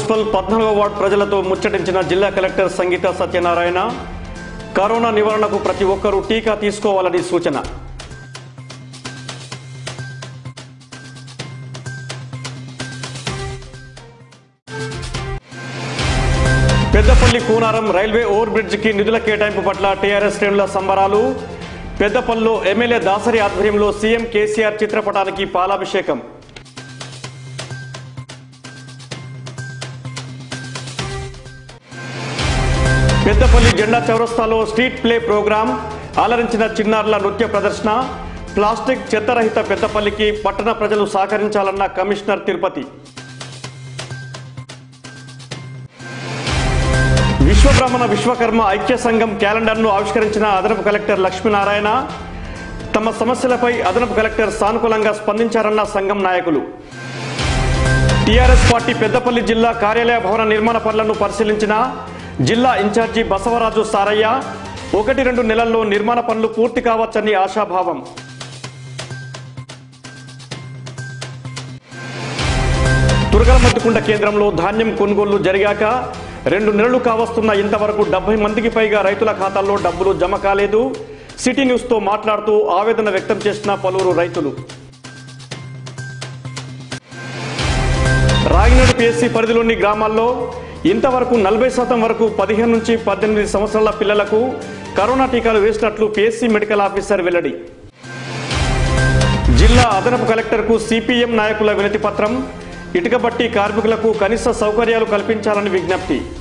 municipal పద్నాలుగో ward ప్రజలతో ముచ్చటించిన జిల్లా కలెక్టర్ సంగీత సత్యనారాయణ కరోనా నివారణకు ప్రతి ఒక్కరూ టీకా తీసుకోవాలని సూచన Peddapalli Kunaram railway over bridge కి నిధుల కేటాయింపు పట్ల టీఆర్ఎస్ శ్రేణుల సంబరాలు పెద్దపల్లిలో ఎమ్మెల్యే దాసరి ఆధ్వర్యంలో సీఎం కేసీఆర్ చిత్రపటానికి పాలాభిషేకం పెద్దపల్లి జెండా చౌరస్తాలో స్ట్రీట్ ప్లే ప్రోగ్రాం అలరించిన చిన్నారుల నృత్య ప్రదర్శన ప్లాస్టిక్ చెత్తరహిత పెద్దపల్లికి పట్టణ ప్రజలు సహకరించాలన్న కమిషనర్ తిరుపతి విశ్వబ్రహ్మణ విశ్వకర్మ ఐక్య సంఘం క్యాలెండర్ను ఆవిష్కరించిన అదనపు కలెక్టర్ లక్ష్మీనారాయణ తమ సమస్యలపై అదనపు కలెక్టర్ సానుకూలంగా స్పందించారన్న సంఘం నాయకులు టీఆర్ఎస్ పార్టీ పెద్దపల్లి జిల్లా కార్యాలయ భవన నిర్మాణ పనులను పరిశీలించిన జిల్లా ఇన్ఛార్జి బసవరాజు సారయ్య ఒకటి రెండు నెలల్లో నిర్మాణ పనులు పూర్తి కావచ్చని ఆశాభావం తురగలమద్దుకుంట కేంద్రంలో ధాన్యం కొనుగోళ్లు జరిగాక రెండు నెలలు కావస్తున్న ఇంతవరకు డెబ్బై మందికి పైగా రైతుల ఖాతాల్లో డబ్బులు జమ కాలేదు సిటీ న్యూస్ తో మాట్లాడుతూ ఆవేదన వ్యక్తం చేసిన పలువురు రైతులు రాగినాడు పిఎస్సి పరిధిలోని గ్రామాల్లో ఇంతవరకు నలభై శాతం వరకు పదిహేను నుంచి పద్దెనిమిది సంవత్సరాల పిల్లలకు కరోనా టీకాలు వేసినట్లు పిఎస్సి మెడికల్ ఆఫీసర్ వెల్లడి జిల్లా అదనపు కలెక్టర్కు సిపిఎం నాయకుల వినతి పత్రం ఇటుక బట్టి కార్మికులకు కనీస సౌకర్యాలు కల్పించాలని విజ్ఞప్తి